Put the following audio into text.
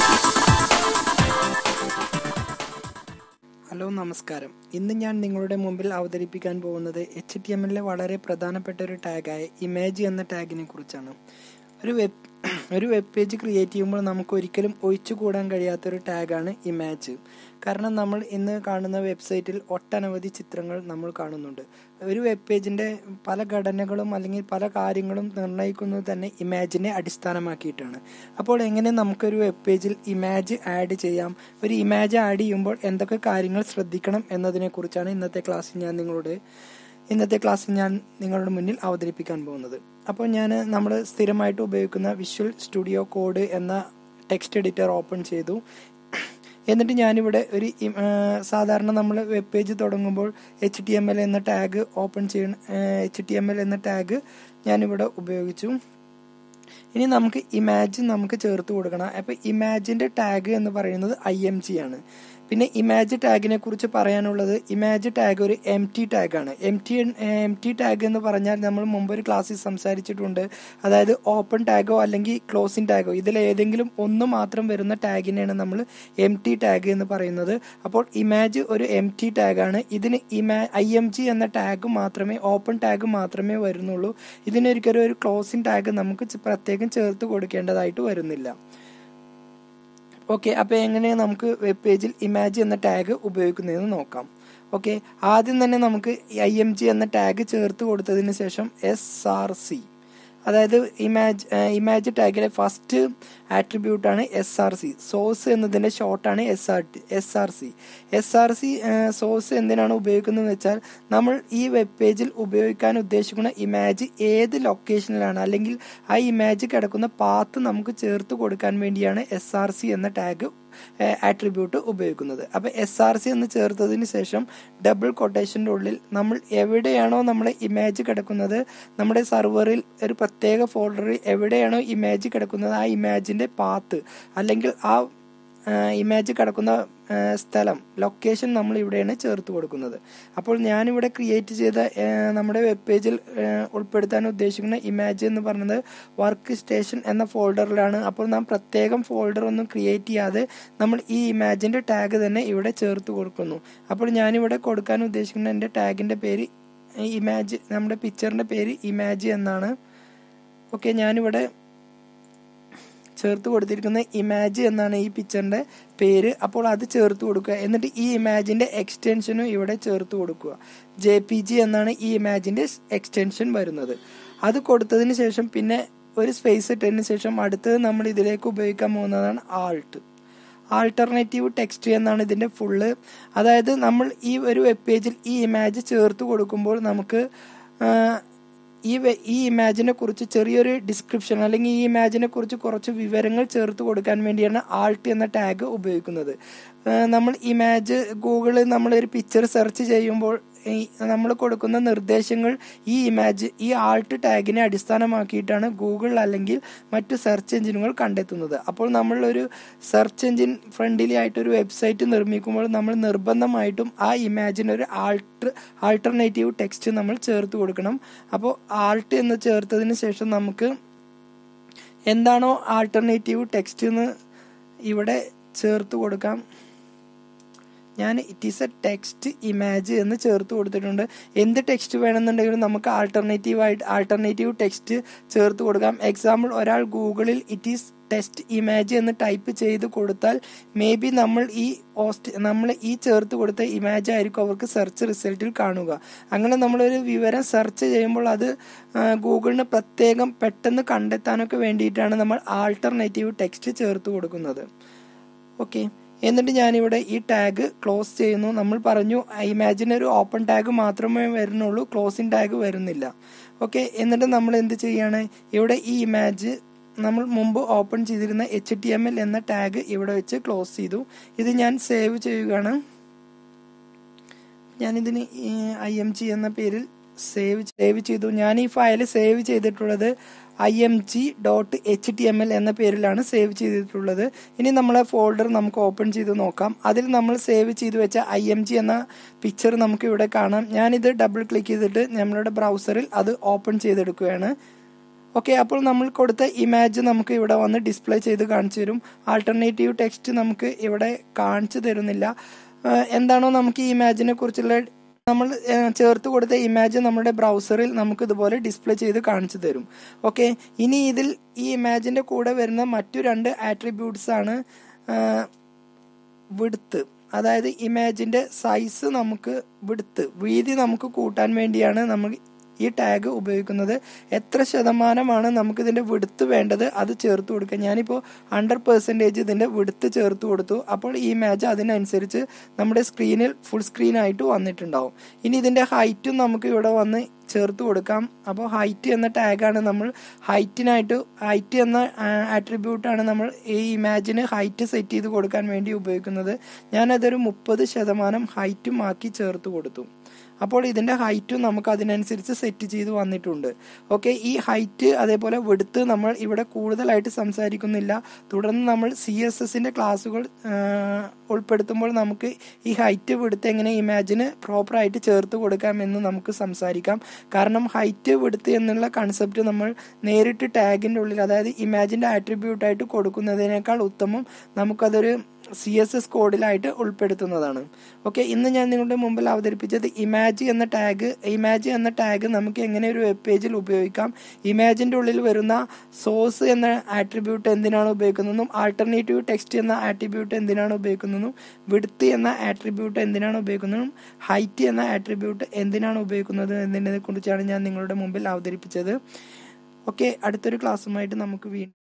hello നമസ്കാരം ഇന്ന് ഞാൻ നിങ്ങളുടെ മുമ്പിൽ അവതരിപ്പിക്കാൻ പോകുന്നത് എച്ച് ടി എമ്മിലെ വളരെ പ്രധാനപ്പെട്ട ഒരു ടാഗായ ഇമേജ് എന്ന ടാഗിനെ കുറിച്ചാണ് ഒരു വെബ് ഒരു വെബ് പേജ് ക്രിയേറ്റ് ചെയ്യുമ്പോൾ നമുക്ക് ഒരിക്കലും ഒഴിച്ചുകൂടാൻ കഴിയാത്തൊരു ടാഗാണ് ഇമേജ് കാരണം നമ്മൾ ഇന്ന് കാണുന്ന വെബ്സൈറ്റിൽ ഒട്ടനവധി ചിത്രങ്ങൾ നമ്മൾ കാണുന്നുണ്ട് ഒരു വെബ് പേജിൻ്റെ പല ഘടനകളും അല്ലെങ്കിൽ പല കാര്യങ്ങളും നിർണ്ണയിക്കുന്നത് തന്നെ ഇമേജിനെ അടിസ്ഥാനമാക്കിയിട്ടാണ് അപ്പോൾ എങ്ങനെ നമുക്കൊരു വെബ് പേജിൽ ഇമേജ് ആഡ് ചെയ്യാം ഒരു ഇമേജ് ആഡ് ചെയ്യുമ്പോൾ എന്തൊക്കെ കാര്യങ്ങൾ ശ്രദ്ധിക്കണം എന്നതിനെക്കുറിച്ചാണ് ഇന്നത്തെ ക്ലാസ്സിൽ ഞാൻ നിങ്ങളോട് ഇന്നത്തെ ക്ലാസ്സിൽ ഞാൻ നിങ്ങളുടെ മുന്നിൽ അവതരിപ്പിക്കാൻ പോകുന്നത് അപ്പോൾ ഞാൻ നമ്മൾ സ്ഥിരമായിട്ട് ഉപയോഗിക്കുന്ന വിഷ്വൽ സ്റ്റുഡിയോ കോഡ് എന്ന ടെക്സ്റ്റ് എഡിറ്റർ ഓപ്പൺ ചെയ്തു എന്നിട്ട് ഞാനിവിടെ ഒരു ഇം- ആ, സാധാരണ നമ്മൾ വെബ് പേജ് തുടങ്ങുമ്പോൾ എച്ച് ടി എം എൽ എന്ന ടാഗ് ഓപ്പൺ ചെയ്യണം എച്ച് ടി എം എൽ എന്ന ടാഗ് ഞാനിവിടെ ഉപയോഗിച്ചു ഇനി നമുക്ക് ഇമാജ് നമുക്ക് ചേർത്ത് കൊടുക്കണം അപ്പോൾ ഇമാജിൻ്റെ ടാഗ് എന്ന് പറയുന്നത് ഐ എം ജി ആണ് പിന്നെ ഇമാജ് ടാഗിനെ കുറിച്ച് പറയാനുള്ളത് ഇമാജ് ടാഗ് ഒരു എം ടി ടാഗാണ് empty empty tag എന്ന് പറഞ്ഞാൽ നമ്മൾ മുമ്പ് ഒരു ക്ലാസ്സിൽ സംസാരിച്ചിട്ടുണ്ട് അതായത് ഓപ്പൺ ടാഗോ അല്ലെങ്കിൽ ക്ലോസിംഗ് ടാഗോ ഇതിൽ ഏതെങ്കിലും ഒന്ന് മാത്രം വരുന്ന ടാഗിനെയാണ് നമ്മൾ എം ടി ടാഗ് എന്ന് പറയുന്നത് അപ്പോൾ ഇമാജ് ഒരു എം ടി ടാഗാണ് ഇതിന് ഇമാ ഐ എം ജി എന്ന ടാഗ് മാത്രമേ ഓപ്പൺ ടാഗ് മാത്രമേ വരുന്നുള്ളൂ ഇതിനൊരിക്കലും ഒരു ക്ലോസിംഗ് ടാഗ് നമുക്ക് ചെ- പ്രത്യേകം ചേർത്ത് കൊടുക്കേണ്ടതായിട്ട് വരുന്നില്ല ഓക്കെ അപ്പോൾ എങ്ങനെയാണ് നമുക്ക് വെബ് പേജിൽ ഇമാജ് എന്ന ടാഗ് ഉപയോഗിക്കുന്നതെന്ന് നോക്കാം ഓക്കെ ആദ്യം തന്നെ നമുക്ക് ഐ എം ജി എന്ന ടാഗ് ചേർത്ത് കൊടുത്തതിന് ശേഷം എസ് ആർ സി അതായത് ഇമാജ് ഇമാജ് ടാഗിലെ ഫസ്റ്റ് ആട്രിബ്യൂട്ടാണ് എസ് ആർ സി സോഴ്സ് എന്നതിൻ്റെ ഷോർട്ടാണ് S R T S R C S R C source എന്തിനാണ് ഉപയോഗിക്കുന്നതെന്ന് വെച്ചാൽ നമ്മൾ ഈ വെബ് പേജിൽ ഉപയോഗിക്കാൻ ഉദ്ദേശിക്കുന്ന ഇമാജ് ഏത് ലൊക്കേഷനിലാണ് അല്ലെങ്കിൽ ആ ഇമാജ് കിടക്കുന്ന പാത്ത് നമുക്ക് ചേർത്ത് കൊടുക്കാൻ വേണ്ടിയാണ് എസ് ആർ സി എന്ന ടാഗ് ആട്രിബ്യൂട്ട് ഉപയോഗിക്കുന്നത് അപ്പോൾ എസ് ആർ സി എന്ന് ചേർത്തതിന് ശേഷം ഡബിൾ കൊട്ടേഷൻ്റെ ഉള്ളിൽ നമ്മൾ എവിടെയാണോ നമ്മുടെ ഇമേജ് കിടക്കുന്നത് നമ്മുടെ സെർവറിൽ ഒരു പ്രത്യേക ഫോൾഡറിൽ എവിടെയാണോ ഇമേജ് കിടക്കുന്നത് ആ ഇമേജിൻ്റെ പാത്ത് അല്ലെങ്കിൽ ആ ഇമേജ് കിടക്കുന്ന ആ, സ്ഥലം ലൊക്കേഷൻ നമ്മൾ ഇവിടെയാണ് ചേർത്ത് കൊടുക്കുന്നത് അപ്പോൾ ഞാനിവിടെ ക്രിയേറ്റ് ചെയ്ത ആ, നമ്മുടെ വെബ് പേജിൽ ആ, ഉൾപ്പെടുത്താൻ ഉദ്ദേശിക്കുന്ന ഇമേജ് എന്ന് പറയുന്നത് വർക്ക് സ്റ്റേഷൻ എന്ന ഫോൾഡറിലാണ് അപ്പോൾ നാം പ്രത്യേകം ഫോൾഡർ ഒന്നും ക്രിയേറ്റ് ചെയ്യാതെ നമ്മൾ ഈ ഇമേജിൻ്റെ ടാഗ് തന്നെ ഇവിടെ ചേർത്ത് കൊടുക്കുന്നു അപ്പോൾ ഞാനിവിടെ കൊടുക്കാൻ ഉദ്ദേശിക്കുന്ന എൻ്റെ ടാഗിൻ്റെ പേര് ഇമേജ് നമ്മുടെ പിക്ചറിൻ്റെ പേര് ഇമേജ് എന്നാണ് ഓക്കെ ഞാനിവിടെ ചേർത്ത് കൊടുത്തിരിക്കുന്ന ഇമാജ് എന്നാണ് ഈ പിക്ചറിന്റെ പേര് അപ്പോൾ അത് ചേർത്ത് കൊടുക്കുക എന്നിട്ട് ഈ ഇമാജിന്റെ എക്സ്റ്റൻഷനും ഇവിടെ ചേർത്ത് കൊടുക്കുക ജെ പി ജി എന്നാണ് ഈ ഇമാജിന്റെ എക്സ്റ്റൻഷൻ വരുന്നത് അത് കൊടുത്തതിന് ശേഷം പിന്നെ ഒരു സ്പേസ് ഇട്ടതിന് ശേഷം അടുത്തത് നമ്മൾ ഇതിലേക്ക് ഉപയോഗിക്കാൻ പോകുന്നതാണ് ആൾട്ട് ആൾട്ടർനേറ്റീവ് ടെക്സ്റ്റ് എന്നാണ് ഇതിന്റെ ഫുള്ള് അതായത് നമ്മൾ ഈ ഒരു വെബ് പേജിൽ ഈ ഇമാജ് ചേർത്ത് കൊടുക്കുമ്പോൾ നമുക്ക് ആ, ഈ വെ- ഈ ഇമാജിനെ കുറിച്ച് ചെറിയൊരു ഡിസ്ക്രിപ്ഷൻ അല്ലെങ്കിൽ ഈ ഇമാജിനെ കുറിച്ച് കുറച്ച് വിവരങ്ങൾ ചേർത്ത് കൊടുക്കാൻ വേണ്ടിയാണ് ആൾട്ട് എന്ന ടാഗ് ഉപയോഗിക്കുന്നത് ഏഹ് നമ്മൾ ഇമാജ് ഗൂഗിളിൽ നമ്മൾ ഒരു പിക്ചർ സെർച്ച് ചെയ്യുമ്പോൾ ഈ നമ്മൾ കൊടുക്കുന്ന നിർദ്ദേശങ്ങൾ ഈ ഇമാജ് ഈ ആൾട്ട് ടാഗിനെ അടിസ്ഥാനമാക്കിയിട്ടാണ് ഗൂഗിൾ അല്ലെങ്കിൽ മറ്റു സെർച്ച് എഞ്ചിനുകൾ കണ്ടെത്തുന്നത് അപ്പോൾ നമ്മൾ ഒരു സെർച്ച് എഞ്ചിൻ ഫ്രണ്ട്ലി ആയിട്ട് ഒരു വെബ്സൈറ്റ് നിർമ്മിക്കുമ്പോൾ നമ്മൾ നിർബന്ധമായിട്ടും ആ ഇമാജിന് ഒരു ആൾട്ടർ ആൾട്ടർനേറ്റീവ് ടെക്സ്റ്റ് നമ്മൾ ചേർത്ത് കൊടുക്കണം അപ്പോൾ ആൾട്ട് എന്ന് ചേർത്തതിന് ശേഷം നമുക്ക് എന്താണോ ആൾട്ടർനേറ്റീവ് ടെക്സ്റ്റ് എന്ന് ഇവിടെ ചേർത്ത് കൊടുക്കാം ഞാൻ it is a text image എന്ന് ചേർത്ത് കൊടുത്തിട്ടുണ്ട് എന്ത് ടെക്സ്റ്റ് വേണമെന്നുണ്ടെങ്കിലും നമുക്ക് ആൾട്ടർനേറ്റീവ് ആയിട്ട് ആൾട്ടർനേറ്റീവ് ടെക്സ്റ്റ് ചേർത്ത് കൊടുക്കാം എക്സാമ്പിൾ ഒരാൾ ഗൂഗിളിൽ ഇറ്റ് ഈസ് ടെസ്റ്റ് ഇമാജ് എന്ന് ടൈപ്പ് ചെയ്ത് കൊടുത്താൽ മേ ബി നമ്മൾ ഈ ഓസ്റ്റ് നമ്മൾ ഈ ചേർത്ത് കൊടുത്ത ഇമാജ് ആയിരിക്കും അവർക്ക് സെർച്ച് റിസൾട്ടിൽ കാണുക അങ്ങനെ നമ്മളൊരു വിവരം സെർച്ച് ചെയ്യുമ്പോൾ അത് ആ, ഗൂഗിളിന് പ്രത്യേകം പെട്ടെന്ന് കണ്ടെത്താനൊക്കെ വേണ്ടിയിട്ടാണ് നമ്മൾ ആൾട്ടർനേറ്റീവ് ടെക്സ്റ്റ് ചേർത്ത് കൊടുക്കുന്നത് ഓക്കെ എന്നിട്ട് ഞാനിവിടെ ഈ ടാഗ് ക്ലോസ് ചെയ്യുന്നു നമ്മൾ പറഞ്ഞു ഇമാജിന് ഒരു ഓപ്പൺ ടാഗ് മാത്രമേ വരുന്നുള്ളൂ ക്ലോസിംഗ് ടാഗ് വരുന്നില്ല ഓക്കെ എന്നിട്ട് നമ്മൾ എന്ത് ചെയ്യാണ് ഇവിടെ ഈ ഇമാജ് നമ്മൾ മുമ്പ് ഓപ്പൺ ചെയ്തിരുന്ന എച്ച് ടി എം എൽ എന്ന ടാഗ് ഇവിടെ വെച്ച് ക്ലോസ് ചെയ്തു ഇത് ഞാൻ സേവ് ചെയ്യുകയാണ് ഞാനിതിന് ഐ എം ജി എന്ന പേരിൽ സേവ് സേവ് ചെയ്തു ഞാൻ ഈ ഫയൽ സേവ് ചെയ്തിട്ടുള്ളത് I M G dot H T M L എന്ന പേരിലാണ് സേവ് ചെയ്തിട്ടുള്ളത് ഇനി നമ്മളെ ഫോൾഡർ നമുക്ക് ഓപ്പൺ ചെയ്ത് നോക്കാം അതിൽ നമ്മൾ സേവ് ചെയ്ത് വെച്ച ഐ എം ജി എന്ന പിക്ചർ നമുക്ക് ഇവിടെ കാണാം ഞാനിത് ഡബിൾ ക്ലിക്ക് ചെയ്തിട്ട് നമ്മളുടെ ബ്രൗസറിൽ അത് ഓപ്പൺ ചെയ്തെടുക്കുകയാണ് ഓക്കെ അപ്പോൾ നമ്മൾ കൊടുത്ത ഇമേജ് നമുക്ക് ഇവിടെ വന്ന് ഡിസ്പ്ലേ ചെയ്ത് കാണിച്ചു തരും ആൾട്ടർനേറ്റീവ് ടെക്സ്റ്റ് നമുക്ക് ഇവിടെ കാണിച്ചു തരുന്നില്ല ഏഹ് എന്താണോ നമുക്ക് ഈ ഇമേജിനെ കുറിച്ചുള്ള നമ്മൾ ഏഹ് ചേർത്ത് കൊടുത്ത ഇമേജ് നമ്മുടെ ബ്രൗസറിൽ നമുക്ക് ഇതുപോലെ ഡിസ്പ്ലേ ചെയ്ത് കാണിച്ചു തരും ഓക്കെ ഇനി ഇതിൽ ഈ ഇമേജിന്റെ കൂടെ വരുന്ന മറ്റു രണ്ട് ആട്രിബ്യൂട്ട്സ് ആണ് വിടുത്ത് അതായത് ഇമേജിന്റെ സൈസ് നമുക്ക് വിടുത്ത് വീതി നമുക്ക് കൂട്ടാൻ വേണ്ടിയാണ് നമ്മൾ ഈ ടാഗ് ഉപയോഗിക്കുന്നത് എത്ര ശതമാനമാണ് നമുക്ക് ഇതിന്റെ വിടുത്ത് വേണ്ടത് അത് ചേർത്ത് കൊടുക്കുക ഞാനിപ്പോൾ ഹൺഡ്രഡ് പെർസെൻറ്റേജ് ഇതിന്റെ വിടുത്ത് ചേർത്ത് കൊടുത്തു അപ്പോൾ ഈ ഇമേജ് അതിനനുസരിച്ച് നമ്മുടെ സ്ക്രീനിൽ ഫുൾ സ്ക്രീൻ ആയിട്ട് വന്നിട്ടുണ്ടാവും ഇനി ഇതിന്റെ ഹൈറ്റും നമുക്ക് ഇവിടെ വന്ന് ചേർത്ത് കൊടുക്കാം അപ്പോൾ ഹൈറ്റ് എന്ന ടാഗാണ് നമ്മൾ ഹൈറ്റിനായിട്ട് ഹൈറ്റ് എന്ന ആട്രിബ്യൂട്ടാണ് നമ്മൾ ഈ ഇമാജിന് ഹൈറ്റ് സെറ്റ് ചെയ്ത് കൊടുക്കാൻ വേണ്ടി ഉപയോഗിക്കുന്നത് ഞാനതൊരു മുപ്പത് ശതമാനം ഹൈറ്റും ആക്കി ചേർത്ത് കൊടുത്തു അപ്പോൾ ഇതിന്റെ ഹൈറ്റും നമുക്ക് അതിനനുസരിച്ച് സെറ്റ് ചെയ്ത് വന്നിട്ടുണ്ട് ഓക്കെ ഈ ഹൈറ്റ് അതേപോലെ വെടുത്ത് നമ്മൾ ഇവിടെ കൂടുതലായിട്ട് സംസാരിക്കുന്നില്ല തുടർന്ന് നമ്മൾ സി എസ് എസിന്റെ ക്ലാസ്സുകൾ ഉൾപ്പെടുത്തുമ്പോൾ നമുക്ക് ഈ ഹൈറ്റ് വിടുത്ത് എങ്ങനെ ഇമാജിന് പ്രോപ്പറായിട്ട് ചേർത്ത് കൊടുക്കാമെന്ന് നമുക്ക് സംസാരിക്കാം കാരണം ഹൈറ്റ് വിടുത്ത് എന്നുള്ള കൺസെപ്റ്റ് നമ്മൾ നേരിട്ട് ടാഗിൻ്റെ ഉള്ളിൽ അതായത് ഇമാജിൻ്റെ ആട്രിബ്യൂട്ടായിട്ട് കൊടുക്കുന്നതിനേക്കാൾ ഉത്തമം നമുക്കതൊരു സി എസ് എസ് കോഡിലായിട്ട് ഉൾപ്പെടുത്തുന്നതാണ് ഓക്കെ ഇന്ന് ഞാൻ നിങ്ങളുടെ മുമ്പിൽ അവതരിപ്പിച്ചത് ഇമാജ് എന്ന ടാഗ് ഇമാജ് എന്ന ടാഗ് നമുക്ക് എങ്ങനെ ഒരു വെബ് പേജിൽ ഉപയോഗിക്കാം ഇമാജിൻ്റെ ഉള്ളിൽ വരുന്ന സോഴ്സ് എന്ന ആട്രിബ്യൂട്ട് എന്തിനാണ് ഉപയോഗിക്കുന്നതെന്നും ആൾട്ടർനേറ്റീവ് ടെക്സ്റ്റ് എന്ന ആട്രിബ്യൂട്ട് എന്തിനാണ് ഉപയോഗിക്കുന്നതെന്നും വിടുത്ത് എന്ന ആട്രിബ്യൂട്ട് എന്തിനാണ് ഉപയോഗിക്കുന്നതും ഹൈറ്റ് എന്ന ആട്രിബ്യൂട്ട് എന്തിനാണ് ഉപയോഗിക്കുന്നത് എന്നതിനെ കുറിച്ചാണ് ഞാൻ നിങ്ങളുടെ മുമ്പിൽ അവതരിപ്പിച്ചത് ഓക്കെ അടുത്തൊരു ക്ലാസ്സുമായിട്ട് നമുക്ക് വീണ്ടും